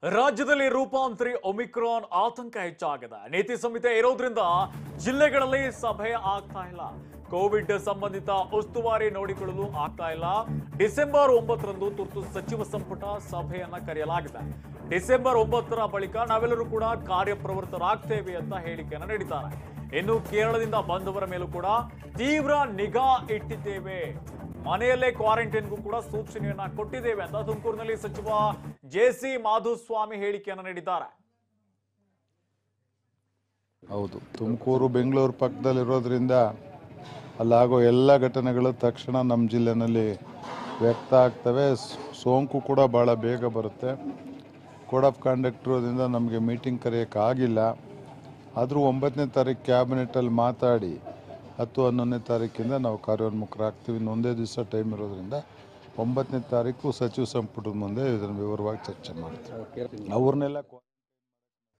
ರಾಜ್ಯದಲ್ಲಿ ರೂಪಾಂತರಿ ಒಮಿಕ್ರಾನ್ ಆತಂಕ ಹೆಚ್ಚಾಗಿದೆ ನೀತಿ ಸಂಹಿತೆ ಇರೋದ್ರಿಂದ ಜಿಲ್ಲೆಗಳಲ್ಲಿ ಸಭೆ ಆಗ್ತಾ ಇಲ್ಲ ಕೋವಿಡ್ ಸಂಬಂಧಿತ ಉಸ್ತುವಾರಿ ನೋಡಿಕೊಳ್ಳಲು ಆಗ್ತಾ ಇಲ್ಲ ಡಿಸೆಂಬರ್ ಒಂಬತ್ತರಂದು ತುರ್ತು ಸಚಿವ ಸಂಪುಟ ಸಭೆಯನ್ನ ಕರೆಯಲಾಗಿದೆ ಡಿಸೆಂಬರ್ ಒಂಬತ್ತರ ಬಳಿಕ ನಾವೆಲ್ಲರೂ ಕೂಡ ಕಾರ್ಯಪ್ರವೃತ್ತರಾಗ್ತೇವೆ ಅಂತ ಹೇಳಿಕೆಯನ್ನ ನೀಡಿದ್ದಾರೆ ಇನ್ನು ಕೇರಳದಿಂದ ಬಂದವರ ಮೇಲೂ ಕೂಡ ತೀವ್ರ ನಿಗಾ ಇಟ್ಟಿದ್ದೇವೆ ಮನೆಯಲ್ಲೇ ಕ್ವಾರಂಟೈನ್ಗೂ ಕೂಡ ಸೂಚನೆಯನ್ನ ಕೊಟ್ಟಿದ್ದೇವೆ ಅಂತ ತುಮಕೂರಿನಲ್ಲಿ ಸಚಿವ ಜೆ ಸಿ ಮಾಧುಸ್ವಾಮಿ ಹೇಳಿಕೆಯನ್ನ ನೀಡಿದ್ದಾರೆ ಹೌದು ತುಮಕೂರು ಬೆಂಗಳೂರು ಪಕ್ಕದಲ್ಲಿರೋದ್ರಿಂದ ಅಲ್ಲಾಗೋ ಎಲ್ಲ ಘಟನೆಗಳು ತಕ್ಷಣ ನಮ್ಮ ಜಿಲ್ಲೆನಲ್ಲಿ ವ್ಯಕ್ತ ಆಗ್ತವೆ ಸ್- ಸೋಂಕು ಕೂಡ ಭಾಳ ಬೇಗ ಬರುತ್ತೆ ಕೋಡ್ ಆಫ್ ಕಾಂಡಕ್ಟ್ ಇರೋದ್ರಿಂದ ನಮಗೆ ಮೀಟಿಂಗ್ ಕರೆಯೋಕ್ಕಾಗಿಲ್ಲ ಆದರೂ ಒಂಬತ್ತನೇ ತಾರೀಕು ಕ್ಯಾಬಿನೆಟಲ್ಲಿ ಮಾತಾಡಿ ಹತ್ತು ಹನ್ನೊಂದನೇ ತಾರೀಕಿಂದ ನಾವು ಕಾರ್ಯೋನ್ಮುಖರಾಗ್ತೀವಿ ಇನ್ನೊಂದೇ ದಿವಸ ಟೈಮ್ ಇರೋದ್ರಿಂದ ಒಂಬತ್ತನೇ ತಾರೀಕು ಸಚಿವ ಸಂಪುಟದ ಮುಂದೆ ಇದನ್ನು ವಿವರವಾಗಿ ಚರ್ಚೆ ಮಾಡ್ತೀವಿ ಅವ್ರನ್ನೆಲ್ಲ